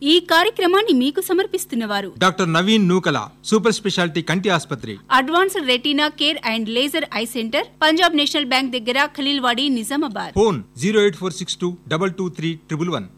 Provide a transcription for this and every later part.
ఈ కార్యక్రమాన్ని మీకు సమర్పిస్తున్నవారు doctor Naveen Nukala super speciality కంటి ఆసుపత్రి advanced retina care and laser eye centre Punjab National Bank దగ్గర Khaleelwadi Nizamabad phone zero eight four six two double two three triple one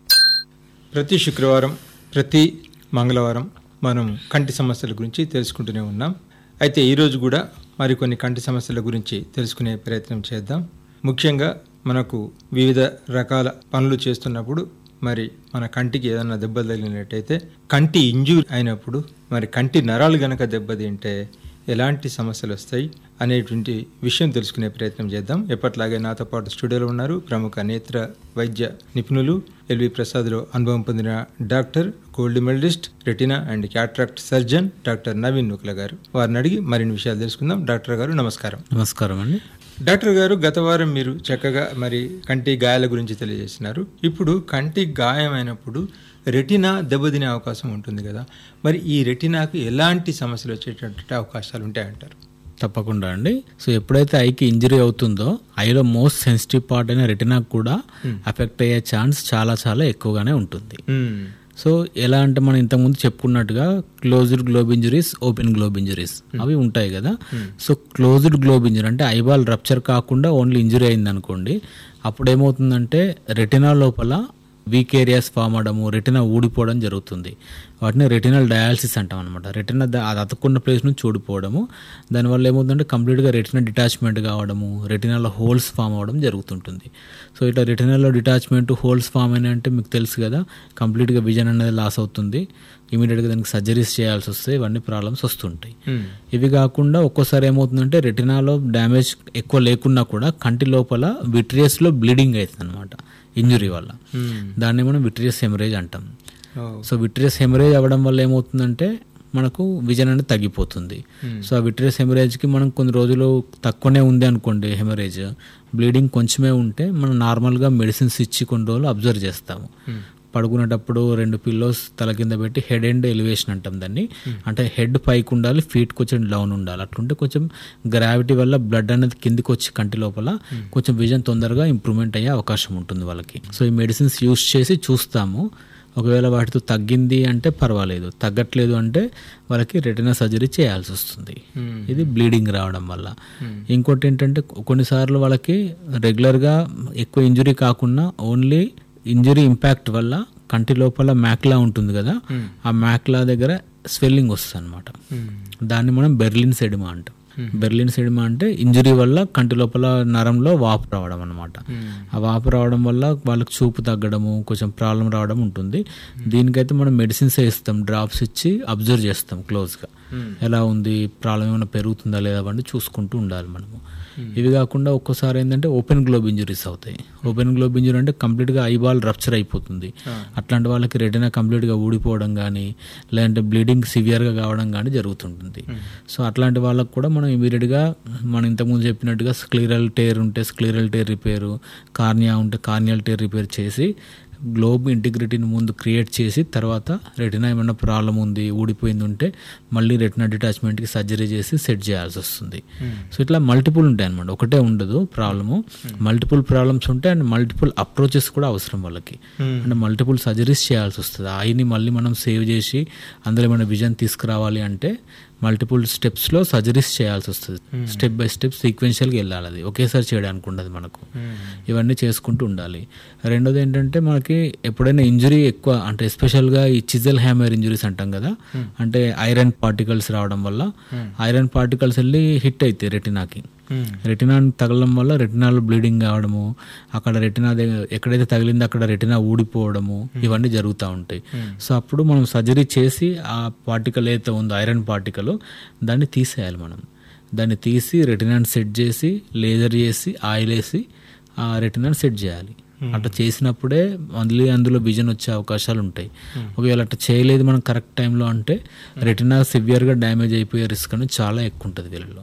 ప్రతి శుక్రవారం ప్రతి మంగళవారం మనం కంటి సమస్యల గురించి తెలుసుకుంటూనే ఉన్నాం అయితే ఈరోజు కూడా మరికొన్ని కంటి సమస్యల గురించి తెలుసుకునే ప్రయత్నం చేద్దాం ముఖ్యంగా మనకు వివిధ రకాల పనులు చేస్తున్నప్పుడు మరి మన కంటికి ఏదైనా దెబ్బ తగిలినట్టయితే కంటి ఇంజూర్ అయినప్పుడు మరి కంటి నరాలు గనక దెబ్బతింటే ఎలాంటి సమస్యలు వస్తాయి అనేటువంటి విషయం తెలుసుకునే ప్రయత్నం చేద్దాం ఎప్పట్లాగే నాతో పాటు స్టూడియోలో ఉన్నారు ప్రముఖ నేత్ర వైద్య నిపుణులు ఎల్వి ప్రసాద్లో అనుభవం పొందిన doctor gold medallist retina and cataract surgeon doctor Naveen Nukala గారు వారిని అడిగి మరిన్ని విషయాలు తెలుసుకుందాం డాక్టర్ గారు నమస్కారం నమస్కారం అండి డాక్టర్ గారు గత వారం మీరు చక్కగా మరి కంటి గాయాల గురించి తెలియజేసినారు ఇప్పుడు కంటి గాయమైనప్పుడు రెటినా దెబ్బతినే అవకాశం ఉంటుంది కదా మరి ఈ రెటినాకు ఎలాంటి సమస్యలు వచ్చేటటువంటి అవకాశాలు ఉంటాయంటారు తప్పకుండా అండి సో ఎప్పుడైతే ఐకి ఇంజరీ అవుతుందో ఐలో మోస్ట్ సెన్సిటివ్ పార్ట్ అయిన రెటినాకు కూడా అఫెక్ట్ అయ్యే ఛాన్స్ చాలా చాలా ఎక్కువగానే ఉంటుంది మ్మ్. సో ఎలా అంటే మనం ఇంతకుముందు చెప్పుకున్నట్టుగా closed globe injuries open globe injuries అవి ఉంటాయి కదా సో క్లోజ్డ్ గ్లోబ్ ఇంజరీ అంటే ఐబాల్ రప్చర్ కాకుండా ఓన్లీ ఇంజరీ అయింది అనుకోండి అప్పుడు ఏమవుతుందంటే రెటినా లోపల వీక్ ఏరియాస్ ఫామ్ అవడము రెటినా ఊడిపోవడం జరుగుతుంది వాటిని రెటినల్ డయాలసిస్ అంటాం అనమాట రెటినా ద- అది అతుక్కున్న ప్లేస్ నుంచి ఊడిపోవడము దానివల్ల ఏమవుతుందంటే కంప్లీట్గా రెటినా డిటాచ్మెంట్ కావడము రెటినాలో హోల్స్ ఫామ్ అవ్వడం జరుగుతుంటుంది సో ఇట్లా రెటినాలో డిటాచ్మెంట్ హోల్స్ ఫామ్ అయినా అంటే మీకు తెలుసు కదా కంప్లీట్గా విజన్ అనేది లాస్ అవుతుంది ఇమీడియట్గా దానికి సర్జరీస్ చేయాల్సి వస్తే ఇవన్నీ ప్రాబ్లమ్స్ వస్తుంటాయి మ్మ్. ఇవి కాకుండా ఒక్కోసారి ఏమవుతుందంటే రెటినాలో డ్యామేజ్ ఎక్కువ లేకున్నా కూడా కంటి లోపల విట్రియస్లో బ్లీడింగ్ అవుతుంది అనమాట ఇంజురీ వల్ల మ్మ్. దాన్ని మనం విట్రియస్ హెమరేజ్ అంటాం ఓ. సో విట్రియస్ హెమరేజ్ అవ్వడం వల్ల ఏమవుతుందంటే మనకు విజన్ అనేది తగ్గిపోతుంది సో ఆ విట్రియస్ హెమరేజ్కి మనం కొన్ని రోజులు తక్కువనే ఉంది అనుకోండి హెమరేజ్ బ్లీడింగ్ కొంచెమే ఉంటే మనం నార్మల్గా మెడిసిన్స్ ఇచ్చి కొన్ని రోజులు అబ్జర్వ్ చేస్తాము పడుకునేటప్పుడు రెండు పిల్లోస్ తల కింద పెట్టి హెడ్ అండ్ ఎలివేషన్ అంటాం దాన్ని అంటే హెడ్ పైకి ఉండాలి ఫీట్ కొంచెం డౌన్ ఉండాలి అట్లుంటే కొంచెం గ్రావిటీ వల్ల బ్లడ్ అనేది కిందికి వచ్చి కంటి లోపల కొంచెం విజన్ తొందరగా ఇంప్రూవ్మెంట్ అయ్యే అవకాశం ఉంటుంది వాళ్ళకి సో ఈ మెడిసిన్స్ యూస్ చేసి చూస్తాము ఒకవేళ వాటితో తగ్గింది అంటే పర్వాలేదు తగ్గట్లేదు అంటే వాళ్ళకి రెటినా సర్జరీ చేయాల్సి వస్తుంది ఇది బ్లీడింగ్ రావడం వల్ల ఇంకోటి ఏంటంటే కొన్నిసార్లు వాళ్ళకి రెగ్యులర్గా ఎక్కువ ఇంజురీ కాకుండా ఓన్లీ ఇంజురీ ఇంపాక్ట్ వల్ల కంటి లోపల మ్యాక్లా ఉంటుంది కదా ఆ మ్యాక్లా దగ్గర స్వెల్లింగ్ వస్తుంది అనమాట దాన్ని మనం బెర్లిన్ సెడిమా అంటాం బెర్లిన్ సెడిమా అంటే ఇంజురీ వల్ల కంటి లోపల నరంలో వాపు రావడం అనమాట ఆ వాపు రావడం వల్ల వాళ్ళకి చూపు తగ్గడము కొంచెం ప్రాబ్లం రావడం ఉంటుంది దీనికైతే మనం మెడిసిన్స్ ఇస్తాం డ్రాప్స్ ఇచ్చి అబ్జర్వ్ చేస్తాం క్లోజ్గా ఎలా ఉంది ప్రాబ్లం ఏమైనా పెరుగుతుందా లేదా అవన్నీ చూసుకుంటూ ఉండాలి మనము ఇవి కాకుండా ఒక్కోసారి ఏంటంటే ఓపెన్ గ్లోబ్ ఇంజురీస్ అవుతాయి ఓపెన్ గ్లోబ్ ఇంజురీ అంటే కంప్లీట్గా ఐబాల్ రప్చర్ అయిపోతుంది అట్లాంటి వాళ్ళకి రెటినా కంప్లీట్గా ఊడిపోవడం కానీ లేదంటే బ్లీడింగ్ సివియర్గా కావడం కానీ జరుగుతుంటుంది సో అట్లాంటి వాళ్ళకి కూడా మనం ఇమీడియట్గా మనం ఇంతకుముందు చెప్పినట్టుగా స్క్లీరల్ టేర్ ఉంటే స్క్లీరల్ టేర్ రిపేరు కార్నియా ఉంటే కార్నియల్ టేర్ రిపేర్ చేసి గ్లోబ్ ఇంటిగ్రిటీని ముందు క్రియేట్ చేసి తర్వాత రెటినా ఏమైనా ప్రాబ్లం ఉంది ఊడిపోయింది ఉంటే మళ్ళీ రెటినా డిటాచ్మెంట్కి సర్జరీ చేసి సెట్ చేయాల్సి వస్తుంది సో ఇట్లా మల్టిపుల్ ఉంటాయి అనమాట ఒకటే ఉండదు ప్రాబ్లము మల్టిపుల్ ప్రాబ్లమ్స్ ఉంటాయి అండ్ మల్టిపుల్ అప్రోచెస్ కూడా అవసరం వాళ్ళకి అంటే మల్టిపుల్ సర్జరీస్ చేయాల్సి వస్తుంది ఐని మళ్ళీ మనం సేవ్ చేసి అందులో ఏమైనా విజన్ తీసుకురావాలి అంటే మల్టిపుల్ స్టెప్స్లో సర్జరీస్ చేయాల్సి వస్తుంది స్టెప్ బై స్టెప్ సీక్వెన్షియల్గా వెళ్ళాలి అది ఒకేసారి చేయడానికి ఉండదు మనకు ఇవన్నీ చేసుకుంటూ ఉండాలి రెండోది ఏంటంటే మనకి ఎప్పుడైనా ఇంజురీ ఎక్కువ అంటే ఎస్పెషల్గా ఈ చిజల్ హ్యామర్ ఇంజురీస్ అంటాం కదా అంటే ఐరన్ పార్టికల్స్ రావడం వల్ల ఐరన్ పార్టికల్స్ వెళ్ళి హిట్ అవుతాయి రెటినాకి రెటినా తగలడం వల్ల రెటినాలో బ్లీడింగ్ కావడము అక్కడ రెటినా దగ్గర ఎక్కడైతే తగిలిందో అక్కడ రెటినా ఊడిపోవడము ఇవన్నీ జరుగుతూ ఉంటాయి సో అప్పుడు మనం సర్జరీ చేసి ఆ పార్టికల్ ఏదైతే ఉందో ఐరన్ పార్టికల్ దాన్ని తీసేయాలి మనం దాన్ని తీసి రెటినాని సెట్ చేసి లేజర్ చేసి ఆయిల్ వేసి ఆ రెటినాని సెట్ చేయాలి అట్లా చేసినప్పుడే మళ్ళీ అందులో విజన్ వచ్చే అవకాశాలు ఉంటాయి ఒకవేళ అట్లా చేయలేదు మనం కరెక్ట్ టైంలో అంటే రెటినా సివియర్గా డ్యామేజ్ అయిపోయే రిస్క్ అనేది చాలా ఎక్కువ ఉంటుంది వీళ్ళలో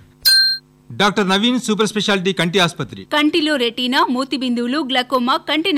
డాక్టర్ నవీన్ సూపర్ స్పెషాలిటీ కంటి ఆసుపత్రి కంటిలో రెటీనా మూతి బిందువులు గ్లకోమా కంటి